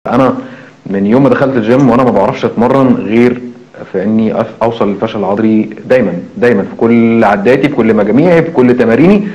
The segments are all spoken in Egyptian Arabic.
انا من يوم ما دخلت الجيم وانا ما بعرفش اتمرن غير في اني أف- اوصل للفشل العضلي دايما دايما في كل عداتي في كل مجاميعي في كل تماريني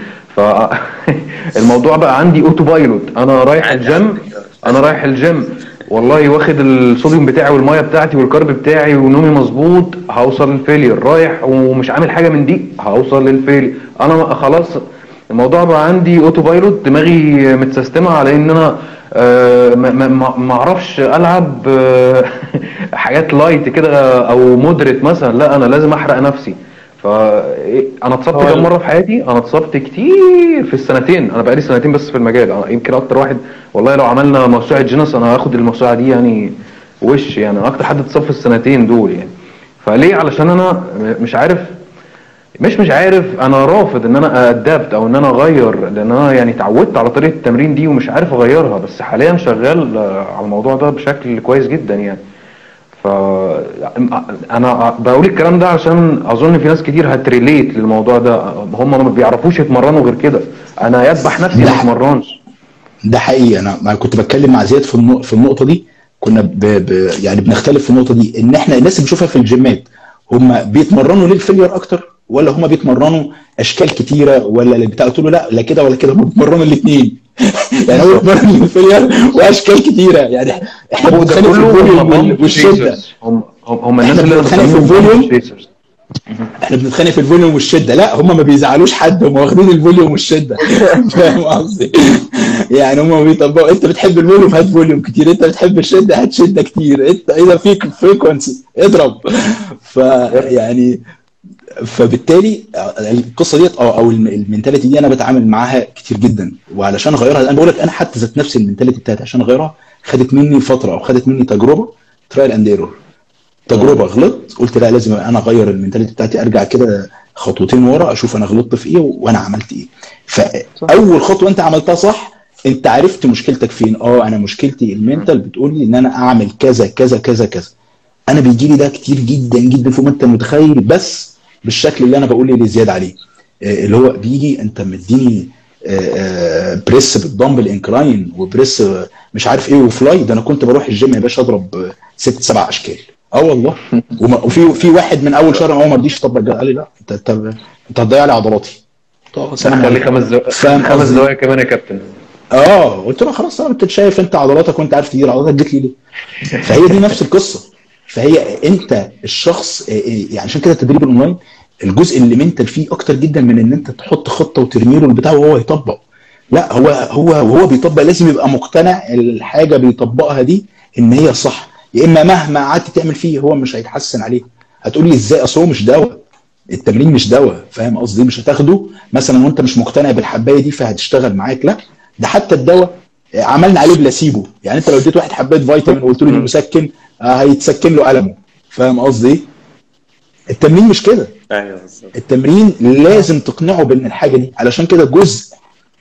فالموضوع بقى عندي اوتو بايلوت انا رايح عادي الجيم عندك. انا رايح الجيم والله واخد الصوديوم بتاعي والميه بتاعتي والكارب بتاعي ونومي مظبوط هوصل للفيلير رايح ومش عامل حاجه من دي هوصل للفيلير انا خلاص الموضوع بقى عندي اوتو بايلوت دماغي متسيستمه على ان انا آه، ما- ما ما- ما اعرفش العب آه، حاجات لايت كده او مودريت مثلا لا انا لازم احرق نفسي فانا اتصبت هو كم ال- مره في حياتي انا اتصبت كتير في السنتين انا بقالي سنتين بس في المجال انا يمكن اكتر واحد والله لو عملنا موسوعه جينيس انا هاخد الموسوعه دي يعني وش يعني أنا اكتر حد اتصاب في السنتين دول يعني فليه علشان انا م- مش عارف مش مش عارف انا رافض ان انا ادابت او ان انا اغير لان انا يعني اتعودت على طريقه التمرين دي ومش عارف اغيرها بس حاليا شغال آه، على الموضوع ده بشكل كويس جدا يعني ف انا بقول الكلام ده عشان اظن في ناس كتير هتريليت للموضوع ده هم ما بيعرفوش يتمرنوا غير كده انا يذبح نفسي ما ده- اتمرنش ده حقيقي انا ما كنت بتكلم مع زياد في النق- في النقطه دي كنا ب... ب... يعني بنختلف في النقطه دي ان احنا الناس اللي بنشوفها في الجيمات هم بيتمرنوا للفيلير اكتر ولا هم بيتمرنوا اشكال كتيره ولا اللي بتاع قلت له لا لا كده ولا كده هم بيتمرنوا الاثنين يعني هو بيتمرن للفيلير واشكال كتيره يعني احنا هو ده بنتخانق في كله الفوليوم هم وال- bump والشده chasers. هم هم هم الناس إحنا اللي انا بنتخانق في بسميهم الفوليوم. bump chasers. احنا بنتخانق في الفوليوم والشده لا هم ما بيزعلوش حد هم واخدين الفوليوم والشده فاهم قصدي يعني هم بيطبقوا انت بتحب الفوليوم هات فوليوم كتير انت بتحب الشده هات شده كتير انت اذا فيك فريكونسي اضرب فيعني فبالتالي القصه ديت او او المنتاليتي دي انا بتعامل معاها كتير جدا وعلشان اغيرها انا بقول لك انا حتى ذات نفسي المنتاليتي بتاعتي عشان اغيرها خدت مني فتره او خدت مني تجربه ترايل اند ايرور تجربه غلطت قلت لا لازم انا اغير المنتاليتي بتاعتي ارجع كده خطوتين ورا اشوف انا غلطت في ايه وانا عملت ايه فاول خطوه انت عملتها صح انت عرفت مشكلتك فين اه انا مشكلتي المنتال بتقول لي ان انا اعمل كذا كذا كذا كذا انا بيجي لي ده كتير جدا جدا فوق ما انت متخيل بس بالشكل اللي انا بقول لي زياد عليه آه، اللي هو بيجي انت مديني آه، آه، بريس بالدمبل انكلاين وبريس آه، مش عارف ايه وفلاي ده انا كنت بروح الجيم يا باشا اضرب آه، ست سبع اشكال اه والله وما- وفي في واحد من اول شهر هو ما رضيش يطبق ده قال لي لا انت انت انت هتضيع لي عضلاتي طب سلام خلي عليكم. خمس دقايق فاهم خمس قصدي؟ دقايق كمان يا كابتن اه قلت له خلاص انا انت شايف انت عضلاتك وانت عارف تدير عضلاتك جيت لي ليه؟ فهي دي نفس القصه فهي انت الشخص آه، آه، يعني عشان كده التدريب الاونلاين الجزء اللي منتال فيه اكتر جدا من ان انت تحط خطه وترمي له البتاع وهو يطبق لا هو هو وهو بيطبق لازم يبقى مقتنع الحاجه بيطبقها دي ان هي صح يا اما مهما قعدت تعمل فيه هو مش هيتحسن عليه هتقولي ازاي اصل هو مش دواء التمرين مش دواء فاهم قصدي مش هتاخده مثلا وانت مش مقتنع بالحبايه دي فهتشتغل معاك لا ده حتى الدواء آه، عملنا عليه بلاسيبو يعني انت لو اديت واحد حبايه فيتامين وقلت له دي مسكن آه، هيتسكن له المه فاهم قصدي التمرين مش كده ايوه بالظبط التمرين لازم تقنعه بان الحاجه دي علشان كده جزء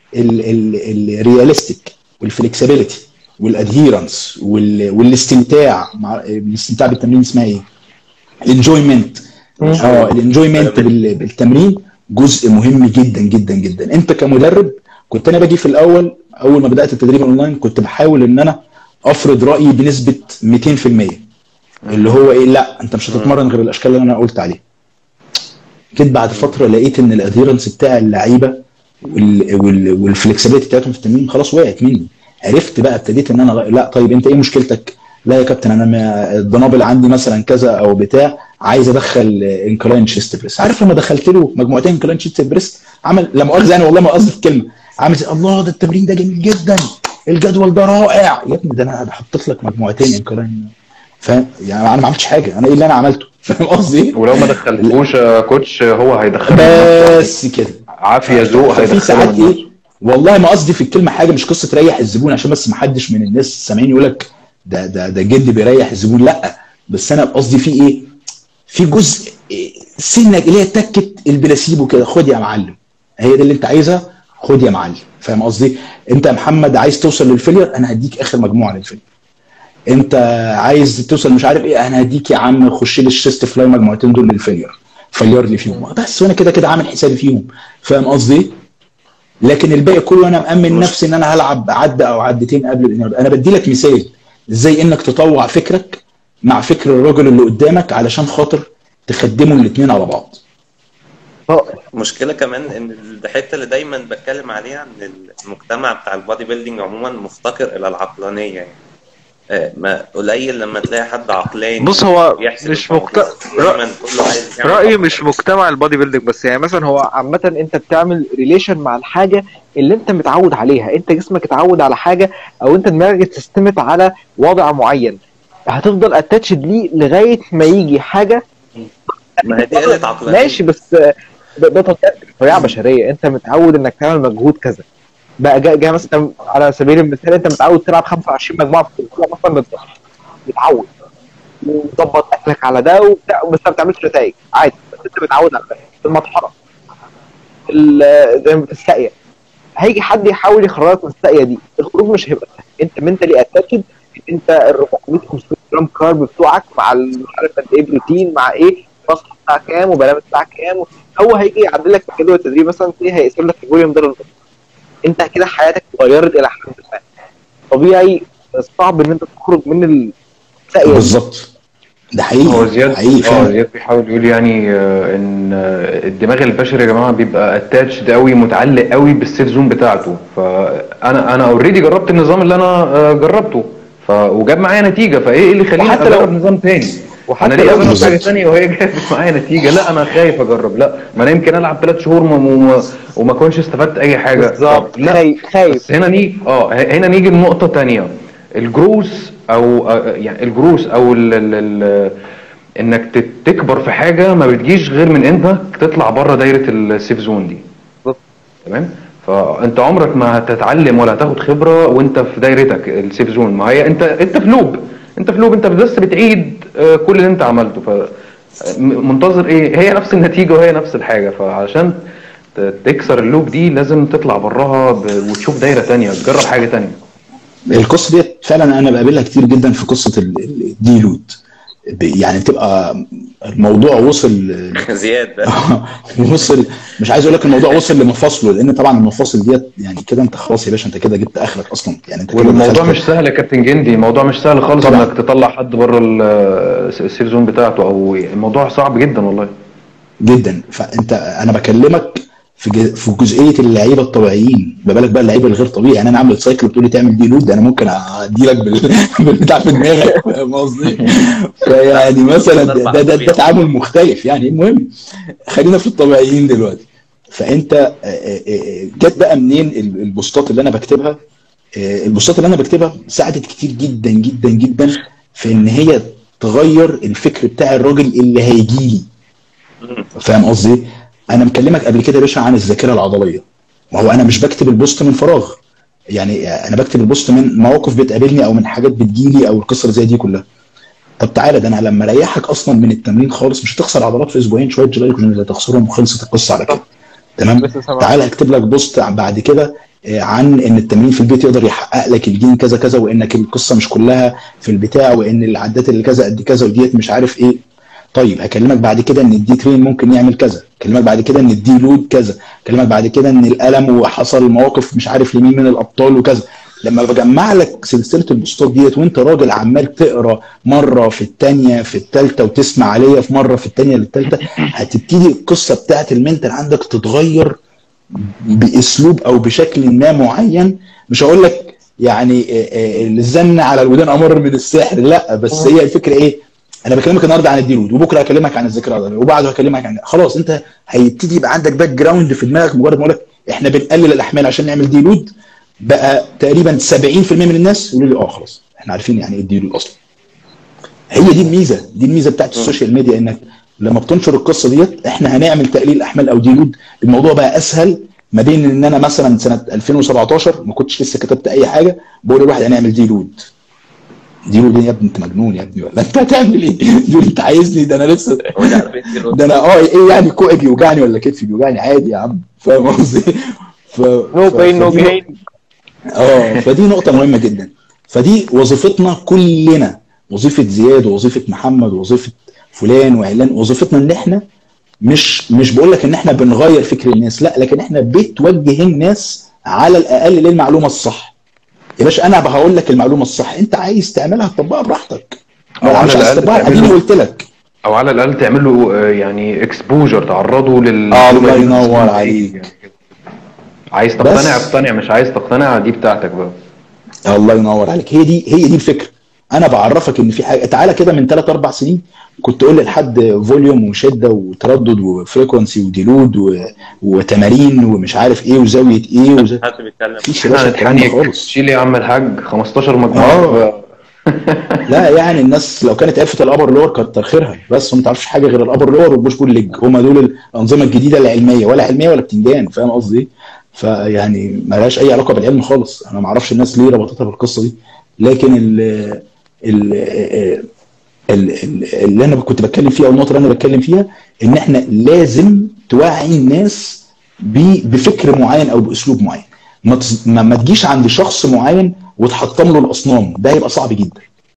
الرياليستيك والفلكسبيليتي والادهيرنس والاستمتاع مع الاستمتاع بالتمرين اسمها ايه؟ الانجويمنت اه الانجويمنت بالتمرين جزء مهم جدا جدا جدا انت كمدرب كنت انا باجي في الاول اول ما بدات التدريب اونلاين كنت بحاول ان انا افرض رايي بنسبه 200% اللي هو ايه لا انت مش هتتمرن غير الاشكال اللي انا قلت عليها جيت بعد فتره لقيت ان الاديرنس بتاع اللعيبه وال وال والفلكسبيتي بتاعتهم في التمرين خلاص وقعت مني عرفت بقى ابتديت ان انا غ- لا طيب انت ايه مشكلتك؟ لا يا كابتن انا ما- الدنابل عندي مثلا كذا او بتاع عايز ادخل انكلاين شيست بريس عارف لما دخلت له مجموعتين انكلاين شيست بريس عمل لا مؤاخذه يعني والله ما قصدي في الكلمه عامل زي الله ده التمرين ده جميل جدا الجدول ده رائع يا ابني ده انا حطيت لك مجموعتين انكلاين فاهم يعني انا ما عملتش حاجه انا ايه اللي انا عملته فاهم قصدي؟ ولو ما دخلتوش يا كوتش هو هيدخل بس كده عافيه ذوق ففي هيدخله ساعات من ايه والله ما قصدي في الكلمه حاجه مش قصه ريح الزبون عشان بس ما حدش من الناس سامعين يقول لك ده ده ده جد بيريح الزبون لا بس انا قصدي في ايه؟ في جزء إيه، سنه اللي هي تكه البلاسيبو كده خد يا معلم هي دي اللي انت عايزها خد يا معلم فاهم قصدي؟ انت يا محمد عايز توصل للفيلير انا هديك اخر مجموعه للفيلير انت عايز توصل مش عارف ايه انا هديك يا عم خش لي الشيست فلاي مجموعتين دول للفيلير فير لي فيهم بس وانا كده كده عامل حسابي فيهم فاهم قصدي؟ لكن الباقي كله انا مامن نفسي ان انا هلعب عده او عدتين قبل الانهيار انا بدي لك مثال ازاي انك تطوع فكرك مع فكر الراجل اللي قدامك علشان خاطر تخدموا الاثنين على بعض مشكلة كمان ان الحتة اللي دايما بتكلم عليها ان المجتمع بتاع البادي بيلدينج عموما مفتقر الى العقلانية يعني آه، ما قليل لما تلاقي حد عقلاني بص هو يحسب مش الموضوع. مقت... دايما كله عايز يعمل رأيي أفضل. مش مجتمع البادي بيلدينج بس يعني مثلا هو عامة انت بتعمل ريليشن مع الحاجة اللي انت متعود عليها انت جسمك اتعود على حاجة او انت دماغك اتسيستمت على وضع معين هتفضل اتاتشد ليه لغاية ما يجي حاجة ما هي دي قلة عقلانية ماشي بس ده ده طبيعة- طبيعة بشرية انت متعود انك تعمل مجهود كذا بقى جاء جاء مثلا على سبيل المثال انت متعود تلعب 25 مجموعة في الاسبوع مثلا بالظبط متعود ومظبط اكلك على ده وبتاع بس ما بتعملش نتائج عادي بس انت متعود على ده في المطحنة في ال- زي ما في الساقية هيجي حد يحاول يخرجك من الساقية دي الخروج مش هيبقى سهل انت منتلي اتاكد انت ال 400 500 جرام كارب بتوعك مع ال- مش عارف قد ايه بروتين مع ايه الفصل بتاع كام وبرامج بتاع كام هو هيجي يعدل لك في جدول التدريب مثلا تلاقيه هيقسم لك الفوليوم ده للنص انت كده حياتك اتغيرت الى حد ما طبيعي صعب ان انت تخرج من الساقيه دي بالظبط ده حقيقي هو زياد حقيقي اه فعلا زياد بيحاول يقول يعني آه، ان آه، الدماغ البشري يا جماعه بيبقى اتاتشد قوي متعلق قوي بالسيف زون بتاعته فانا انا اوريدي جربت النظام اللي انا آه، جربته ف وجاب معايا نتيجه فايه اللي يخليني وحتى لو- اجرب نظام تاني وحتى انا ليه لو- اجرب حاجه بالظبط. ثانيه وهي جابت معايا نتيجه لا انا خايف اجرب لا ما انا يمكن العب ثلاث شهور وما- وما وما اكونش استفدت اي حاجه بالظبط طب لا خايف خايف بس هنا نيجي اه هنا نيجي لنقطة تانية الجروس او آه، يعني الجروس او ال ال ال انك تت- تكبر في حاجة ما بتجيش غير من انك تطلع بره دايرة السيف زون دي بالظبط. تمام فانت عمرك ما هتتعلم ولا هتاخد خبرة وانت في دايرتك السيف زون ما هي انت انت في لوب انت في لوب انت بس بتعيد آه، كل اللي انت عملته ف م- منتظر ايه هي نفس النتيجة وهي نفس الحاجة فعشان ت- تكسر اللوب دي لازم تطلع براها ب- وتشوف دايرة تانية تجرب حاجة تانية القصه ديت فعلا انا بقابلها كتير جدا في قصه ال- ال- الديلود ب- يعني بتبقى الموضوع وصل زياد بقى وصل مش عايز اقول لك الموضوع وصل لمفاصله لان طبعا المفاصل ديت يعني كده انت خلاص يا باشا انت كده جبت اخرك اصلا يعني انت كده والموضوع دخلت- مش سهل يا كابتن جندي الموضوع مش سهل خالص طبعا. انك تطلع حد بره ال- السيف زون بتاعته او الموضوع صعب جدا والله جدا فانت انا بكلمك في ج- في جزئيه اللعيبه الطبيعيين ما بالك بقى اللعيبه الغير طبيعي يعني انا عامل سايكل بتقول لي تعمل دي لود ده انا ممكن ادي لك بال- بالبتاع في دماغك فاهم قصدي؟ فيعني مثلا ده, ده, ده, ده تعامل مختلف يعني المهم خلينا في الطبيعيين دلوقتي فانت آه، آه، آه، جت بقى منين ال- البوستات اللي انا بكتبها آه، البوستات اللي انا بكتبها ساعدت كتير جدا جدا جدا في ان هي تغير الفكر بتاع الراجل اللي هيجي لي فاهم قصدي؟ انا مكلمك قبل كده يا باشا عن الذاكره العضليه ما هو انا مش بكتب البوست من فراغ يعني انا بكتب البوست من مواقف بتقابلني او من حاجات بتجيلي او القصه اللي زي دي كلها طب تعالى ده انا لما اريحك اصلا من التمرين خالص مش هتخسر عضلات في اسبوعين شويه جلايكوجين اللي هتخسرهم وخلصت القصه على كده تمام بس سامع. تعالى اكتب لك بوست بعد كده آه، عن ان التمرين في البيت يقدر يحقق لك الجين كذا كذا وانك القصه مش كلها في البتاع وان العدات اللي كذا قد كذا وديت مش عارف ايه طيب هكلمك بعد كده ان الدي ترين ممكن يعمل كذا اكلمك بعد كده ان الدي لود كذا اكلمك بعد كده ان الالم وحصل مواقف مش عارف لمين من الابطال وكذا لما بجمع لك سلسله البوستات ديت وانت راجل عمال تقرا مره في الثانيه في الثالثه وتسمع عليا في مره في الثانيه للثالثه هتبتدي القصه بتاعت المنتال عندك تتغير باسلوب او بشكل ما معين مش هقول لك يعني آه، آه، الزن على الودان امر من السحر لا بس هي الفكره ايه انا بكلمك النهارده عن الديلود وبكره هكلمك عن الذاكره العضليه وبعده هكلمك عن خلاص انت هيبتدي يبقى عندك باك جراوند في دماغك مجرد ما اقول لك احنا بنقلل الاحمال عشان نعمل ديلود بقى تقريبا 70% من الناس يقولوا لي اه خلاص احنا عارفين يعني ايه الديلود اصلا هي دي الميزه دي الميزه بتاعت السوشيال ميديا انك لما بتنشر القصه ديت احنا هنعمل تقليل احمال او ديلود الموضوع بقى اسهل ما بين ان انا مثلا سنه 2017 ما كنتش لسه كتبت اي حاجه بقول لواحد هنعمل ديلود ديلود إيه يا ابني انت مجنون يا ابني ولا انت هتعمل ايه؟ ديلود انت عايزني ده انا لسه هو ده عارف انت ده انا اه ايه يعني كوعي بيوجعني ولا كتفي بيوجعني عادي يا عم فاهم قصدي؟ ف... نو ف- بين نو فدي جين اه فدي نقطة مهمة جدا فدي وظيفتنا كلنا وظيفة زياد ووظيفة محمد ووظيفة فلان وعلان وظيفتنا ان احنا مش مش بقول لك ان احنا بنغير فكر الناس لا لكن احنا بتوجه الناس على الاقل للمعلومة الصح يا باشا انا هقول لك المعلومه الصح انت عايز تعملها تطبقها براحتك أو لو على مش عايز الأقل تطبقها تعمل اديني له- قلت لك او على الاقل تعمل له آه، يعني اكسبوجر تعرضه لل الله دي ينور اسمها عليك. إيه يعني كده. عايز تقتنع بس- اقتنع مش عايز تقتنع دي بتاعتك بقى الله ينور عليك هي دي هي دي الفكره انا بعرفك ان في حاجه تعالى كده من 3 4 سنين كنت اقول لحد فوليوم وشده وتردد وفريكونسي وديلود و... وتمارين ومش عارف ايه وزاويه ايه وز... حد بيتكلم مفيش يا احنا باشا الكلام ده هنتحنيك خالص شيل يا عم الحاج 15 مجموعه آه. ف- لا يعني الناس لو كانت عرفت الابر لور كتر خيرها بس هم ما تعرفش حاجه غير الابر لور والبوش بول ليج هم دول الانظمه الجديده العلميه ولا علميه ولا بتنجان فاهم قصدي ايه؟ فيعني ما لهاش اي علاقه بالعلم خالص انا ما اعرفش الناس ليه ربطتها بالقصه دي لكن ال ال ال- ال- اللي انا كنت بتكلم فيها او النقطه اللي انا بتكلم فيها ان احنا لازم توعي الناس ب- بفكر معين او باسلوب معين ما تز- ما ما تجيش عند شخص معين وتحطم له الاصنام ده هيبقى صعب جدا